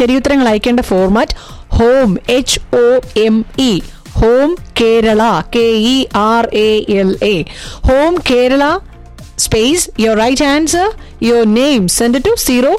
ശരിയുത്തരങ്ങൾ അയക്കേണ്ട format home H O M E home Kerala K E R A L A home Kerala space your right answer your name send it to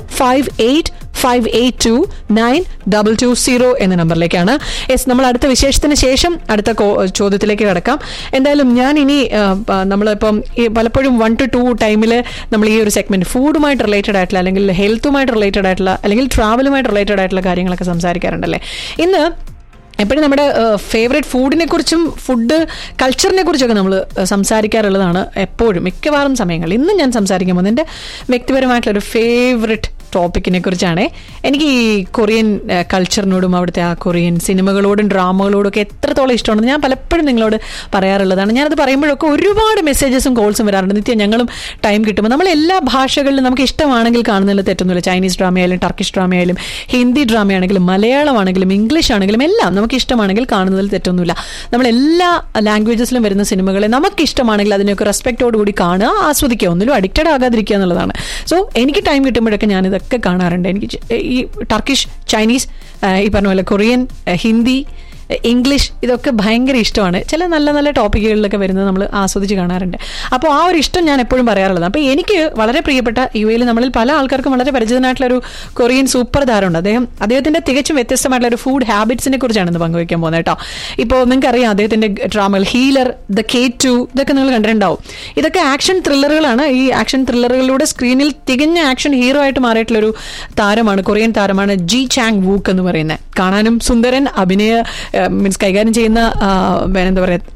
058 five eight two nine double two zero എന്ന നമ്പറിലേക്കാണ് yes നമ്മൾ അടുത്ത വിശേഷത്തിന് ശേഷം അടുത്ത കോ- ചോദ്യത്തിലേക്ക് കിടക്കാം എന്തായാലും ഞാൻ ഇനി ആ, പ- നമ്മളിപ്പം ഈ പലപ്പോഴും വൺ ടു ടു ടൈമിൽ നമ്മൾ ഈ ഒരു സെഗ്മെന്റ് ഫുഡുമായിട്ട് റിലേറ്റഡ് ആയിട്ടുള്ള അല്ലെങ്കിൽ ഹെൽത്തുമായിട്ട് റിലേറ്റഡ് ആയിട്ടുള്ള അല്ലെങ്കിൽ ട്രാവലുമായിട്ട് റിലേറ്റഡ് ആയിട്ടുള്ള കാര്യങ്ങളൊക്കെ സംസാരിക്കാറുണ്ടല്ലേ ഇന്ന് എപ്പോഴും നമ്മുടെ ഫേവറേറ്റ് ഫുഡിനെ കുറിച്ചും ഫുഡ് കൾച്ചറിനെ കുറിച്ചൊക്കെ നമ്മൾ സംസാരിക്കാറുള്ളതാണ് എപ്പോഴും മിക്കവാറും സമയങ്ങളിൽ ഇന്ന് ഞാൻ സംസാരിക്കാൻ പോകുന്നത് എൻ്റെ വ്യക്തിപരമായിട്ടുള്ള ഒരു ഫേവറേറ്റ് ടോപ്പിക്കിനെ കുറിച്ചാണ് എനിക്ക് ഈ കൊറിയൻ ഏഹ്, കൾച്ചറിനോടും അവിടുത്തെ ആ കൊറിയൻ സിനിമകളോടും ഡ്രാമകളോടും ഒക്കെ എത്രത്തോളം ഇഷ്ടമാണെന്ന് ഞാൻ പലപ്പോഴും നിങ്ങളോട് പറയാറുള്ളതാണ് ഞാനത് പറയുമ്പോഴൊക്കെ ഒരുപാട് മെസ്സേജസും കോൾസും വരാറുണ്ട് നിത്യം ഞങ്ങളും ടൈം കിട്ടുമ്പോൾ നമ്മൾ എല്ലാ ഭാഷകളിലും നമുക്ക് ഇഷ്ടമാണെങ്കിൽ കാണുന്നതിൽ തെറ്റൊന്നുമില്ല ചൈനീസ് ഡ്രാമയായാലും ടർക്കിഷ് ഡ്രാമയായാലും ഹിന്ദി ഡ്രാമയാണെങ്കിലും മലയാളമാണെങ്കിലും ഇംഗ്ലീഷ് ആണെങ്കിലും എല്ലാം നമുക്ക് ഇഷ്ടമാണെങ്കിൽ കാണുന്നതിൽ തെറ്റൊന്നുമില്ല നമ്മൾ എല്ലാ ലാംഗ്വേജസിലും വരുന്ന സിനിമകളെ നമുക്ക് ഇഷ്ടമാണെങ്കിൽ അതിനെയൊക്കെ റെസ്പെക്റ്റോട് കൂടി കാണുക ആസ്വദിക്കുക ഒന്നിലും അഡിക്റ്റഡ് ആകാതിരിക്കുക എന്നുള്ളതാണ് സോ എനിക്ക് ടൈം കിട്ടുമ്പോഴൊക്കെ ഞാൻ ഇതൊക്കെ കാണാറുണ്ട് എനിക്ക് ച- ഈ ടർക്കിഷ് ചൈനീസ് ആ, ഈ പറഞ്ഞ പോലെ കൊറിയൻ ആ, ഹിന്ദി ഇംഗ്ലീഷ് ഇതൊക്കെ ഭയങ്കര ഇഷ്ടമാണ് ചില നല്ല നല്ല ടോപ്പിക്കുകളിലൊക്കെ വരുന്നത് നമ്മൾ ആസ്വദിച്ച് കാണാറുണ്ട് അപ്പോൾ ആ ഒരു ഇഷ്ടം ഞാൻ എപ്പോഴും പറയാറുള്ളത് അപ്പോൾ എനിക്ക് വളരെ പ്രിയപ്പെട്ട യു എയിൽ നമ്മളിൽ പല ആൾക്കാർക്കും വളരെ പരിചിതനായിട്ടുള്ള ഒരു കൊറിയൻ സൂപ്പർ താരമുണ്ട് അദ്ദേഹം അദ്ദേഹത്തിന്റെ തികച്ചും വ്യത്യസ്തമായിട്ടുള്ള ഒരു ഫുഡ് ഹാബിറ്റ്സിനെ കുറിച്ചാണ് ഇന്ന് പങ്കുവയ്ക്കാൻ പോകുന്നത് കേട്ടോ ഇപ്പോൾ നിങ്ങൾക്ക് അറിയാം അദ്ദേഹത്തിന്റെ ഡ്രാമകൾ ഹീലർ ദ കെ ടു ഇതൊക്കെ നിങ്ങൾ കണ്ടിട്ടുണ്ടാവും ഇതൊക്കെ ആക്ഷൻ ത്രില്ലറുകളാണ് ഈ ആക്ഷൻ ത്രില്ലറുകളിലൂടെ സ്ക്രീനിൽ തികഞ്ഞ ആക്ഷൻ ഹീറോ ആയിട്ട് മാറിയിട്ടുള്ള ഒരു താരമാണ് കൊറിയൻ താരമാണ് ജി ചാങ് വൂക്ക് എന്ന് പറയുന്നത് കാണാനും സുന്ദരൻ അഭിനയ മീൻസ് കൈകാര്യം ചെയ്യുന്ന ആ, എന്താ പറയുക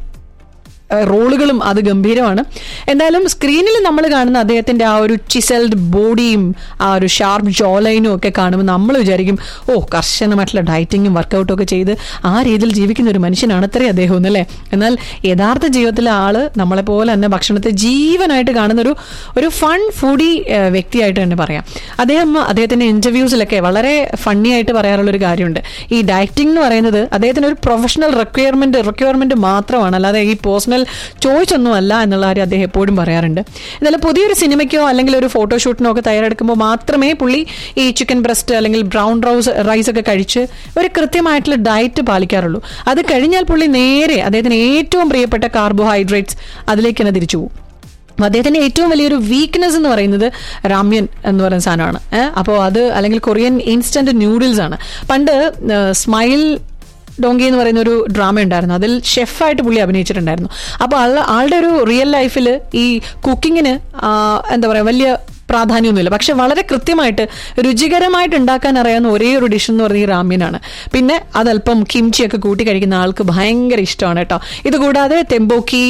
റോളുകളും അത് ഗംഭീരമാണ് എന്തായാലും സ്ക്രീനിൽ നമ്മൾ കാണുന്ന അദ്ദേഹത്തിന്റെ ആ ഒരു ചിസൽഡ് ബോഡിയും ആ ഒരു ഷാർപ്പ് ജോലൈനും ഒക്കെ കാണുമ്പോൾ നമ്മൾ വിചാരിക്കും ഓ കർശനമായിട്ടുള്ള ഡയറ്റിങ്ങും വർക്കൗട്ടും ഒക്കെ ചെയ്ത് ആ രീതിയിൽ ജീവിക്കുന്ന ഒരു മനുഷ്യനാണ് അത്രേ അദ്ദേഹം എന്നല്ലേ എന്നാൽ യഥാർത്ഥ ജീവിതത്തിലെ ആള് നമ്മളെ പോലെ തന്നെ ഭക്ഷണത്തെ ജീവനായിട്ട് കാണുന്ന ഒരു ഒരു ഫൺ ഫുഡി വ്യക്തിയായിട്ട് തന്നെ പറയാം അദ്ദേഹം അദ്ദേഹത്തിന്റെ ഇന്റർവ്യൂസിലൊക്കെ വളരെ ഫണ്ണി ആയിട്ട് പറയാറുള്ള ഒരു കാര്യമുണ്ട് ഈ ഡയറ്റിംഗ് എന്ന് പറയുന്നത് അദ്ദേഹത്തിന് ഒരു പ്രൊഫഷണൽ റിക്വയർമെന്റ് റിക്വയർമെന്റ് മാത്രമാണ് അല്ലാതെ ഈ പേഴ്സണൽ ചോയ്സ് ഒന്നും അല്ല എന്നുള്ള കാര്യം അദ്ദേഹം എപ്പോഴും പറയാറുണ്ട് എന്നാലും പുതിയൊരു സിനിമയ്ക്കോ അല്ലെങ്കിൽ ഒരു ഫോട്ടോഷൂട്ടിനോ ഒക്കെ തയ്യാറെടുക്കുമ്പോൾ മാത്രമേ പുള്ളി ഈ ചിക്കൻ ബ്രസ്റ്റ് അല്ലെങ്കിൽ ബ്രൗൺ റൗസ് റൈസ് ഒക്കെ കഴിച്ച് ഒരു കൃത്യമായിട്ടുള്ള ഡയറ്റ് പാലിക്കാറുള്ളൂ അത് കഴിഞ്ഞാൽ പുള്ളി നേരെ അദ്ദേഹത്തിന് ഏറ്റവും പ്രിയപ്പെട്ട കാർബോഹൈഡ്രേറ്റ്സ് അതിലേക്ക് തന്നെ തിരിച്ചു പോകും അപ്പൊ അദ്ദേഹത്തിന്റെ ഏറ്റവും വലിയൊരു വീക്ക്നെസ് എന്ന് പറയുന്നത് രാമ്യൻ എന്ന് പറയുന്ന സാധനമാണ് അപ്പോൾ അത് അല്ലെങ്കിൽ കൊറിയൻ ഇൻസ്റ്റന്റ് ന്യൂഡിൽസ് ആണ് പണ്ട് സ്മൈൽ ഡോങ്കി എന്ന് പറയുന്ന ഒരു ഡ്രാമ ഉണ്ടായിരുന്നു അതിൽ ഷെഫായിട്ട് പുള്ളി അഭിനയിച്ചിട്ടുണ്ടായിരുന്നു അപ്പോൾ ആൾ ആളുടെ ഒരു റിയൽ ലൈഫിൽ ഈ കുക്കിങ്ങിന് എന്താ പറയുക വലിയ പ്രാധാന്യമൊന്നുമില്ല പക്ഷെ വളരെ കൃത്യമായിട്ട് രുചികരമായിട്ട് ഉണ്ടാക്കാൻ അറിയാവുന്ന ഒരേ ഒരു ഡിഷ് എന്ന് പറയുന്നത് ഈ റാമ്യനാണ് പിന്നെ അതല്പം കിംച്ചിയൊക്കെ കൂട്ടി കഴിക്കുന്ന ആൾക്ക് ഭയങ്കര ഇഷ്ടമാണ് കേട്ടോ ഇത് കൂടാതെ തെമ്പോക്കി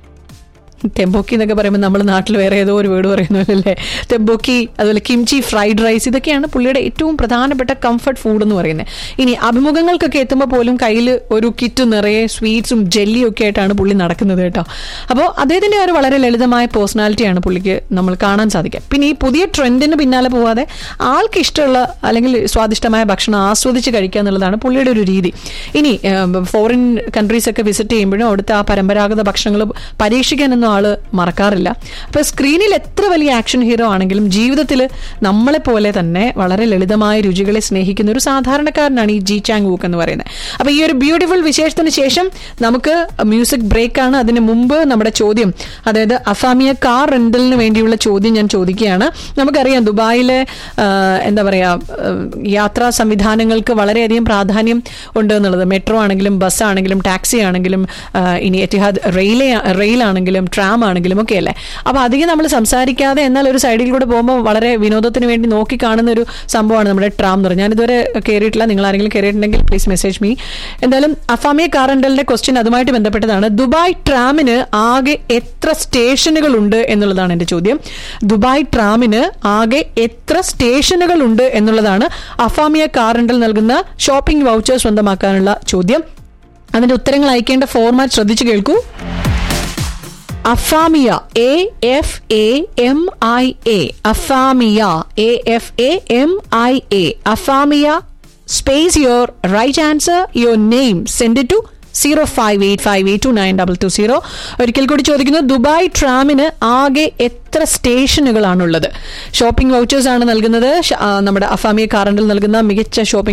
തെമ്പോക്കി എന്നൊക്കെ പറയുമ്പോൾ നമ്മൾ നാട്ടിൽ വേറെ ഏതോ ഒരു വീട് പറയുന്നല്ലേ തെമ്പോക്കി അതുപോലെ കിംചി ഫ്രൈഡ് റൈസ് ഇതൊക്കെയാണ് പുള്ളിയുടെ ഏറ്റവും പ്രധാനപ്പെട്ട കംഫർട്ട് ഫുഡ് എന്ന് പറയുന്നത് ഇനി അഭിമുഖങ്ങൾക്കൊക്കെ എത്തുമ്പോൾ പോലും കയ്യിൽ ഒരു കിറ്റ് നിറയെ സ്വീറ്റ്സും ജെല്ലിയും ഒക്കെ ആയിട്ടാണ് പുള്ളി നടക്കുന്നത് കേട്ടോ അപ്പോൾ അദ്ദേഹത്തിന്റെ ഒരു വളരെ ലളിതമായ പേഴ്സണാലിറ്റിയാണ് പുള്ളിക്ക് നമ്മൾ കാണാൻ സാധിക്കുക പിന്നെ ഈ പുതിയ ട്രെൻഡിന് പിന്നാലെ പോവാതെ ആൾക്ക് ഇഷ്ടമുള്ള അല്ലെങ്കിൽ സ്വാദിഷ്ടമായ ഭക്ഷണം ആസ്വദിച്ച് കഴിക്കുക എന്നുള്ളതാണ് പുള്ളിയുടെ ഒരു രീതി ഇനി ഫോറിൻ കൺട്രീസ് ഒക്കെ വിസിറ്റ് ചെയ്യുമ്പോഴും അവിടുത്തെ ആ പരമ്പരാഗത ഭക്ഷണങ്ങൾ പരീക്ഷിക്കാനൊന്നും ആള് മറക്കാറില്ല അപ്പൊ സ്ക്രീനിൽ എത്ര വലിയ ആക്ഷൻ ഹീറോ ആണെങ്കിലും ജീവിതത്തിൽ നമ്മളെ പോലെ തന്നെ വളരെ ലളിതമായ രുചികളെ സ്നേഹിക്കുന്ന ഒരു സാധാരണക്കാരനാണ് ഈ ജി ചാങ് വൂക്ക് എന്ന് പറയുന്നത് അപ്പൊ ഈ ഒരു ബ്യൂട്ടിഫുൾ വിശേഷത്തിന് ശേഷം നമുക്ക് മ്യൂസിക് ബ്രേക്ക് ആണ് അതിന് മുമ്പ് നമ്മുടെ ചോദ്യം അതായത് അസാമിയ കാർ റെന്റലിന് വേണ്ടിയുള്ള ചോദ്യം ഞാൻ ചോദിക്കുകയാണ് നമുക്കറിയാം ദുബായിലെ ആ, എന്താ പറയാ ആ, യാത്രാ സംവിധാനങ്ങൾക്ക് വളരെയധികം പ്രാധാന്യം ഉണ്ട് എന്നുള്ളത് മെട്രോ ആണെങ്കിലും ബസ് ആണെങ്കിലും ടാക്സി ആണെങ്കിലും ആ, ഇനി എറ്റിഹാദ് റെയിലേ റെയിൽ ആണെങ്കിലും ട്രാം ആണെങ്കിലും ഒക്കെ അല്ലേ അപ്പൊ അധികം നമ്മൾ സംസാരിക്കാതെ എന്നാൽ ഒരു സൈഡിൽ കൂടെ പോകുമ്പോൾ വളരെ വിനോദത്തിന് വേണ്ടി നോക്കി കാണുന്ന ഒരു സംഭവമാണ് നമ്മുടെ ട്രാം എന്ന് പറഞ്ഞാൽ ഞാനിതുവരെ കയറിയിട്ടില്ല നിങ്ങൾ ആരെങ്കിലും കയറിയിട്ടുണ്ടെങ്കിൽ പ്ലീസ് മെസ്സേജ് മീ എന്തായാലും അഫാമിയ കാർ റെന്റലിന്റെ ക്വസ്റ്റ്യൻ അതുമായിട്ട് ബന്ധപ്പെട്ടതാണ് ദുബായ് ട്രാമിന് ആകെ എത്ര സ്റ്റേഷനുകൾ ഉണ്ട് എന്നുള്ളതാണ് എന്റെ ചോദ്യം ദുബായ് ട്രാമിന് ആകെ എത്ര സ്റ്റേഷനുകൾ ഉണ്ട് എന്നുള്ളതാണ് അഫാമിയ കാർ റെന്റൽ നൽകുന്ന ഷോപ്പിംഗ് വൗച്ചർ സ്വന്തമാക്കാനുള്ള ചോദ്യം അതിന്റെ ഉത്തരങ്ങൾ അയക്കേണ്ട ഫോർമാറ്റ് ശ്രദ്ധിച്ചു കേൾക്കൂ Afamia A F A M I A Afamia A F A M I A Afamia space your right answer your name send to zero five eight five eight two nine double two zero ഒരിക്കൽ കൂടി ചോദിക്കുന്നു Dubai ട്രാമിന് ആകെ എത്ര സ്റ്റേഷനുകളാണുള്ളത് shopping vouchers ആണ് നൽകുന്നത് ഷ- ആ, നമ്മുടെ അഫാമിയ കാറണ്ടിൽ നൽകുന്ന മികച്ച ഷോപ്പിംഗ്